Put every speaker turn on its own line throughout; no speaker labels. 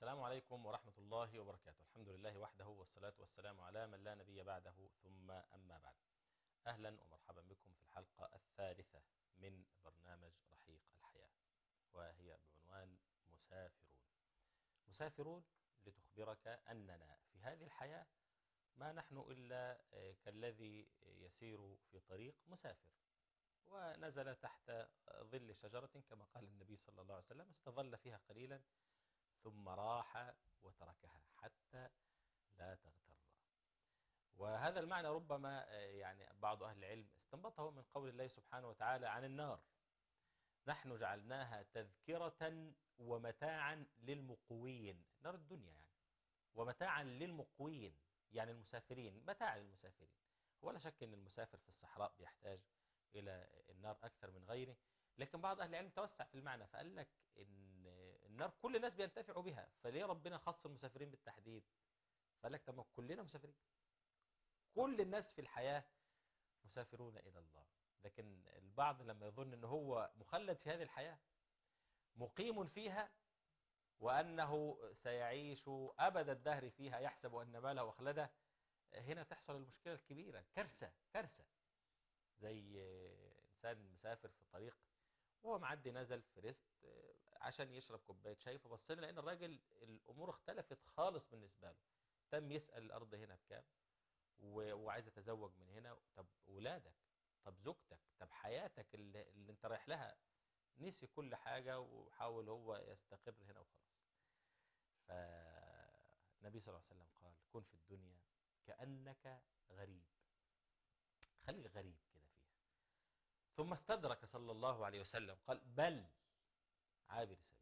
السلام عليكم ورحمة الله وبركاته الحمد لله وحده والصلاة والسلام على من لا نبي بعده ثم أما بعد أهلا ومرحبا بكم في الحلقة الثالثة من برنامج رحيق الحياة وهي بعنوان مسافرون مسافرون لتخبرك أننا في هذه الحياة ما نحن إلا كالذي يسير في طريق مسافر ونزل تحت ظل شجرة كما قال النبي صلى الله عليه وسلم استظل فيها قليلا ثم راح وتركها حتى لا تغتر وهذا المعنى ربما يعني بعض أهل العلم استنبطه من قول الله سبحانه وتعالى عن النار نحن جعلناها تذكرة ومتاعا للمقوين نار الدنيا يعني ومتاعا للمقوين يعني المسافرين متاع للمسافرين ولا شك أن المسافر في الصحراء بيحتاج إلى النار أكثر من غيره لكن بعض أهل العلم توسع في المعنى فقال لك إن النار كل الناس بينتفعوا بها فليه ربنا خص المسافرين بالتحديد فقال لك طب كلنا مسافرين كل الناس في الحياة مسافرون إلى الله لكن البعض لما يظن أنه هو مخلد في هذه الحياة مقيم فيها وأنه سيعيش أبد الدهر فيها يحسب أن ماله أخلده هنا تحصل المشكلة الكبيرة كارثة كارثة زي إنسان مسافر في طريق وهو معدي نزل في ريست عشان يشرب كوبايه شاي فبصينا لان الراجل الامور اختلفت خالص بالنسبه له تم يسال الارض هنا بكام وعايز يتزوج من هنا طب اولادك طب زوجتك طب حياتك اللي, اللي انت رايح لها نسي كل حاجه وحاول هو يستقر هنا وخلاص فالنبي صلى الله عليه وسلم قال كن في الدنيا كانك غريب خليك غريب كده فيها ثم استدرك صلى الله عليه وسلم قال بل عابر سبيل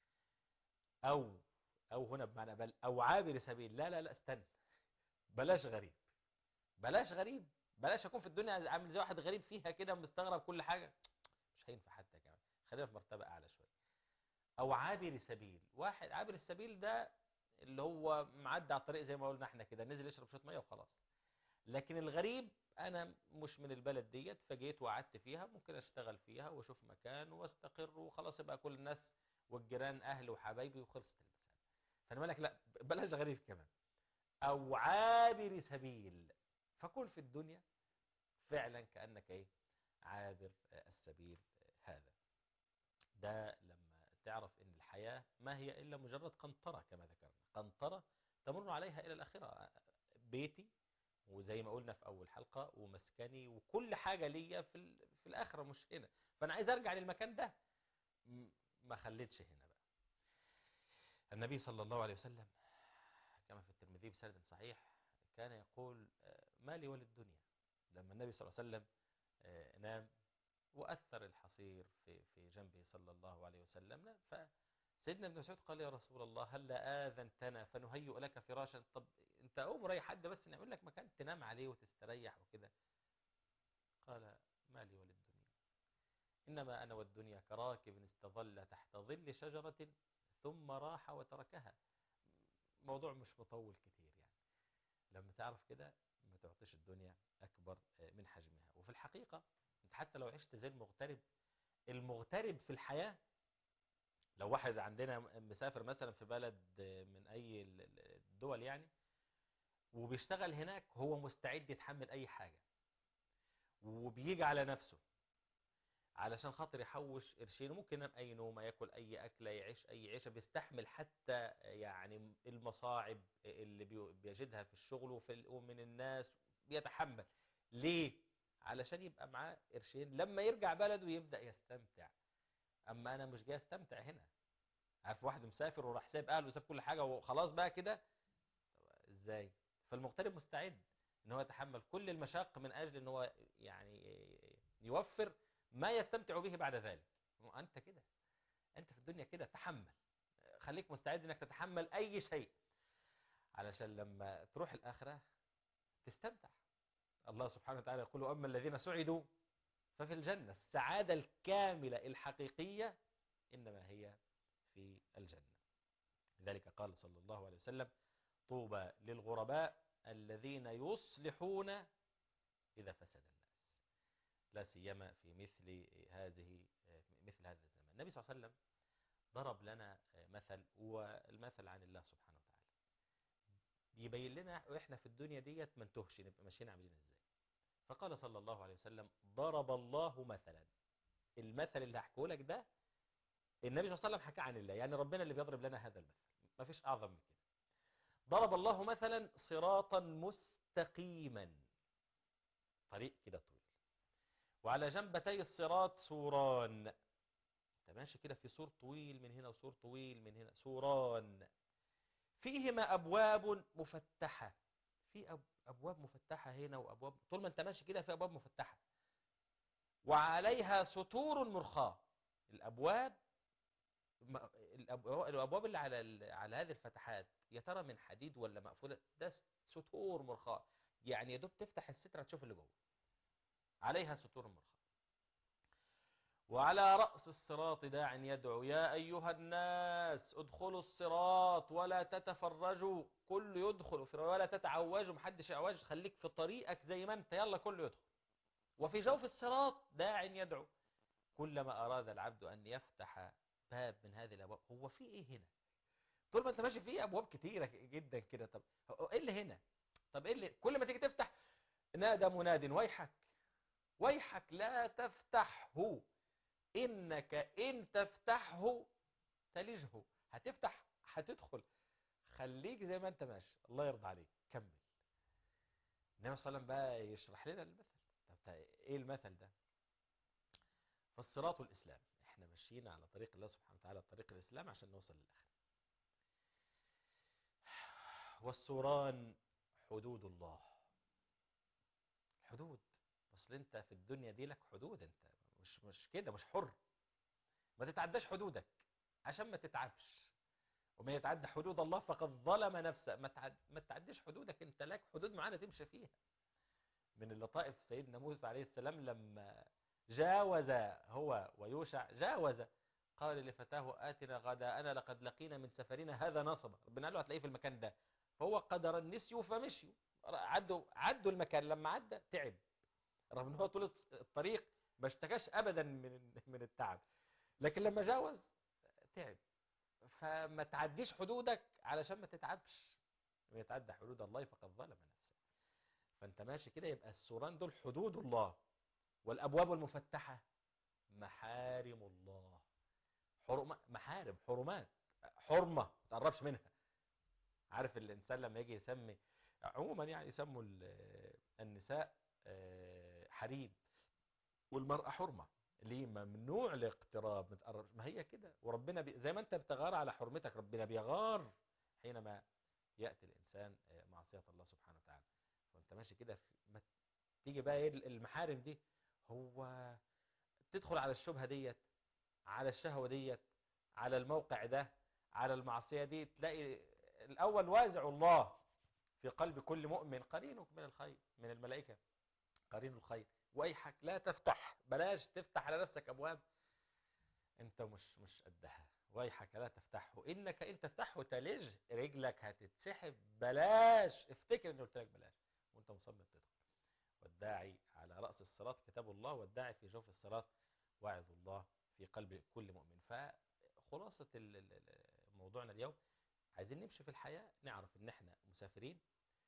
أو أو هنا بمعنى بل أو عابر سبيل لا لا لا استنى بلاش غريب بلاش غريب بلاش أكون في الدنيا عامل زي واحد غريب فيها كده مستغرب كل حاجة مش هينفع حتى كمان خلينا في مرتبة أعلى شوية أو عابر سبيل واحد عابر السبيل ده اللي هو معدي على الطريق زي ما قلنا احنا كده نزل يشرب شوية مية وخلاص لكن الغريب انا مش من البلد ديت فجيت وقعدت فيها ممكن اشتغل فيها واشوف مكان واستقر وخلاص يبقى كل الناس والجيران اهلي وحبايبي وخلصت المسألة فانا مالك لا بلاش غريب كمان او عابر سبيل فكن في الدنيا فعلا كأنك ايه عابر السبيل هذا ده لما تعرف ان الحياة ما هي الا مجرد قنطرة كما ذكرنا قنطرة تمر عليها الى الاخرة بيتي وزي ما قلنا في أول حلقة ومسكني وكل حاجة ليا في, في الآخرة مش هنا فأنا عايز أرجع للمكان ده ما خليتش هنا بقى النبي صلى الله عليه وسلم كما في الترمذي بسند صحيح كان يقول ما لي وللدنيا لما النبي صلى الله عليه وسلم نام وأثر الحصير في في جنبه صلى الله عليه وسلم فسيدنا ابن مسعود قال يا رسول الله هل لا آذنتنا فنهيئ لك فراشا طب انت قوم ريح حد بس نعمل لك مكان تنام عليه وتستريح وكده قال ما لي وللدنيا إنما أنا والدنيا كراكب استظل تحت ظل شجرة ثم راح وتركها موضوع مش مطول كتير يعني لما تعرف كده ما تعطيش الدنيا أكبر من حجمها وفي الحقيقة انت حتى لو عشت زي المغترب المغترب في الحياة لو واحد عندنا مسافر مثلا في بلد من أي الدول يعني وبيشتغل هناك هو مستعد يتحمل أي حاجة وبيجي على نفسه علشان خاطر يحوش قرشين ممكن ينام أي نومة ياكل أي أكلة يعيش أي عيشة بيستحمل حتى يعني المصاعب اللي بيجدها في الشغل وفي ومن الناس بيتحمل ليه؟ علشان يبقى معاه قرشين لما يرجع بلده يبدأ يستمتع أما أنا مش جاي استمتع هنا عارف واحد مسافر وراح سايب أهله وساب كل حاجة وخلاص بقى كده ازاي فالمغترب مستعد ان هو يتحمل كل المشاق من اجل ان هو يعني يوفر ما يستمتع به بعد ذلك انت كده انت في الدنيا كده تحمل خليك مستعد انك تتحمل اي شيء علشان لما تروح الاخره تستمتع الله سبحانه وتعالى يقول اما الذين سعدوا ففي الجنه السعاده الكامله الحقيقيه انما هي في الجنه لذلك قال صلى الله عليه وسلم طوبى للغرباء الذين يصلحون إذا فسد الناس لا سيما في مثل هذه مثل هذا الزمان النبي صلى الله عليه وسلم ضرب لنا مثل والمثل عن الله سبحانه وتعالى يبين لنا واحنا في الدنيا ديت ما نتهش نبقى ماشيين عاملين ازاي فقال صلى الله عليه وسلم ضرب الله مثلا المثل اللي هحكيه لك ده النبي صلى الله عليه وسلم حكى عن الله يعني ربنا اللي بيضرب لنا هذا المثل ما فيش اعظم من كده ضرب الله مثلا صراطا مستقيما طريق كده طويل وعلى جنبتي الصراط سوران انت ماشي كده في سور طويل من هنا وسور طويل من هنا سوران فيهما ابواب مفتحه في أب... ابواب مفتحه هنا وابواب طول ما انت ماشي كده في ابواب مفتحه وعليها سطور مرخاه الابواب الابواب اللي على ال... على هذه الفتحات يا ترى من حديد ولا مقفوله ده سطور مرخاه يعني يا دوب تفتح الستره تشوف اللي جوه عليها سطور مرخاه وعلى رأس الصراط داع يدعو يا أيها الناس ادخلوا الصراط ولا تتفرجوا كل يدخل ولا تتعوجوا محدش يعوج خليك في طريقك زي ما انت يلا كله يدخل وفي جوف الصراط داع يدعو كلما أراد العبد أن يفتح باب من هذه الأبواب هو في إيه هنا طول ما انت ماشي فيه أبواب كتيرة جدا كده طب إيه اللي هنا طب إيه اللي كل ما تيجي تفتح نادى مناد ويحك ويحك لا تفتحه إنك إن تفتحه تلجه هتفتح هتدخل خليك زي ما أنت ماشي الله يرضى عليك كمل النبي صلى الله عليه وسلم بقى يشرح لنا المثل طب إيه المثل ده فالصراط الإسلام إحنا ماشيين على طريق الله سبحانه وتعالى طريق الإسلام عشان نوصل للآخر والسوران حدود الله حدود اصل انت في الدنيا دي لك حدود انت مش مش كده مش حر ما تتعداش حدودك عشان ما تتعبش ومن يتعدى حدود الله فقد ظلم نفسه ما تعد ما تعديش حدودك انت لك حدود معينه تمشي فيها من اللطائف سيدنا موسى عليه السلام لما جاوز هو ويوشع جاوز قال لفتاه آتنا غداءنا لقد لقينا من سفرنا هذا نصبا ربنا قال له هتلاقيه في المكان ده فهو قدر النسيوا فمشيوا عدوا عدوا المكان لما عدى تعب رغم ان هو طول الطريق ما اشتكاش ابدا من من التعب لكن لما جاوز تعب فما تعديش حدودك علشان ما تتعبش من يتعدى حدود الله فقد ظلم نفسه فانت ماشي كده يبقى السوران دول حدود الله والابواب المفتحه محارم الله حرم محارم حرمات حرمه ما تقربش منها عارف الانسان لما يجي يسمي عموما يعني يسموا النساء حريب والمرأة حرمة ليه ممنوع الاقتراب متقرب ما هي كده وربنا بي زي ما انت بتغار على حرمتك ربنا بيغار حينما يأتي الإنسان معصية الله سبحانه وتعالى فانت ماشي كده ما تيجي بقى ايه المحارم دي هو تدخل على الشبهة ديت على الشهوة ديت على الموقع ده على المعصية دي تلاقي الأول وازع الله في قلب كل مؤمن قرينك من الخير من الملائكة قرين الخير وأيحك لا تفتح بلاش تفتح على نفسك أبواب أنت مش مش قدها ويحك لا تفتحه إنك إن تفتحه تلج رجلك هتتسحب بلاش افتكر إني قلت لك بلاش وأنت مصمم تدخل والداعي على رأس الصراط كتاب الله والداعي في جوف الصراط واعظ الله في قلب كل مؤمن فخلاصة موضوعنا اليوم عايزين نمشي في الحياة نعرف ان احنا مسافرين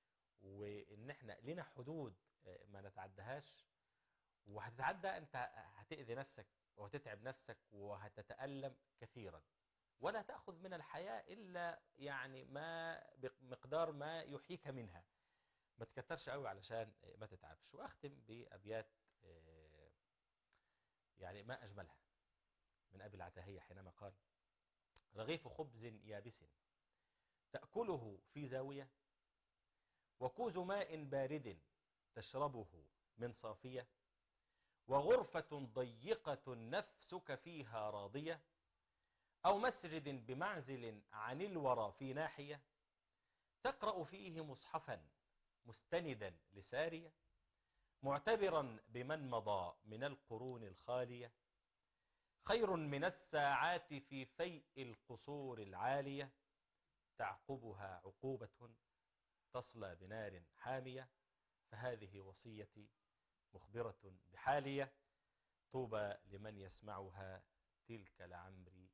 وان احنا لنا حدود ما نتعدهاش وهتتعدى انت هتأذي نفسك وهتتعب نفسك وهتتألم كثيرا ولا تأخذ من الحياة إلا يعني ما بمقدار ما يحييك منها ما تكترش قوي علشان ما تتعبش وأختم بأبيات يعني ما أجملها من أبي العتاهية حينما قال رغيف خبز يابس تأكله في زاوية وكوز ماء بارد تشربه من صافية وغرفة ضيقة نفسك فيها راضية أو مسجد بمعزل عن الورى في ناحية تقرأ فيه مصحفا مستندا لسارية معتبرا بمن مضى من القرون الخالية خير من الساعات في فيء القصور العالية تعقبها عقوبة تصلى بنار حامية فهذه وصيتي مخبرة بحالية طوبى لمن يسمعها تلك لعمري